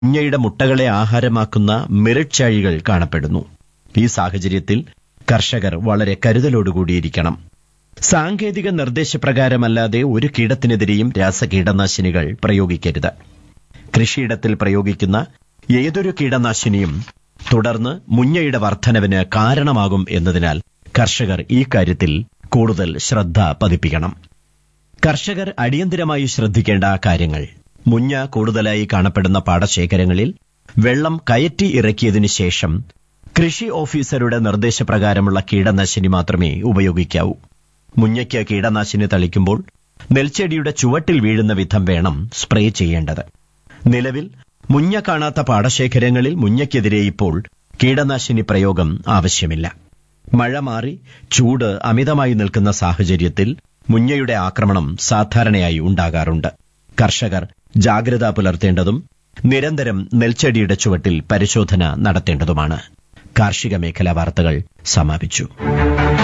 മുഞ്ഞയുടെ മുട്ടകളെ ആഹാരമാക്കുന്ന മിറിച്ചാഴികൾ കാണപ്പെടുന്നു ഈ സാഹചര്യത്തിൽ കർഷകർ വളരെ കരുതലോടുകൂടിയിരിക്കണം സാങ്കേതിക നിർദ്ദേശപ്രകാരമല്ലാതെ ഒരു കീടത്തിനെതിരെയും രാസകീടനാശിനികൾ പ്രയോഗിക്കരുത് കൃഷിയിടത്തിൽ പ്രയോഗിക്കുന്ന ഏതൊരു കീടനാശിനിയും തുടർന്ന് മുഞ്ഞയുടെ വർധനവിന് കാരണമാകും എന്നതിനാൽ കർഷകർ ഈ കാര്യത്തിൽ കൂടുതൽ ശ്രദ്ധ പതിപ്പിക്കണം കർഷകർ അടിയന്തിരമായി ശ്രദ്ധിക്കേണ്ട കാര്യങ്ങൾ മുഞ്ഞ കൂടുതലായി കാണപ്പെടുന്ന പാടശേഖരങ്ങളിൽ വെള്ളം കയറ്റി ഇറക്കിയതിനു ശേഷം കൃഷി ഓഫീസറുടെ നിർദ്ദേശപ്രകാരമുള്ള കീടനാശിനി മാത്രമേ ഉപയോഗിക്കാവൂ മുഞ്ഞയ്ക്ക് കീടനാശിനി തളിക്കുമ്പോൾ നെൽച്ചെടിയുടെ ചുവട്ടിൽ വീഴുന്ന വിധം വേണം സ്പ്രേ ചെയ്യേണ്ടത് നിലവിൽ മുഞ്ഞ കാണാത്ത പാടശേഖരങ്ങളിൽ മുഞ്ഞയ്ക്കെതിരെ ഇപ്പോൾ കീടനാശിനി പ്രയോഗം ആവശ്യമില്ല മഴ മാറി ചൂട് അമിതമായി നിൽക്കുന്ന സാഹചര്യത്തിൽ മുഞ്ഞയുടെ ആക്രമണം സാധാരണയായി ഉണ്ടാകാറുണ്ട് കർഷകർ ജാഗ്രത പുലർത്തേണ്ടതും നിരന്തരം നെൽച്ചെടിയുടെ ചുവട്ടിൽ പരിശോധന നടത്തേണ്ടതുമാണ് കാർഷിക മേഖലാ വാർത്തകൾ സമാപിച്ചു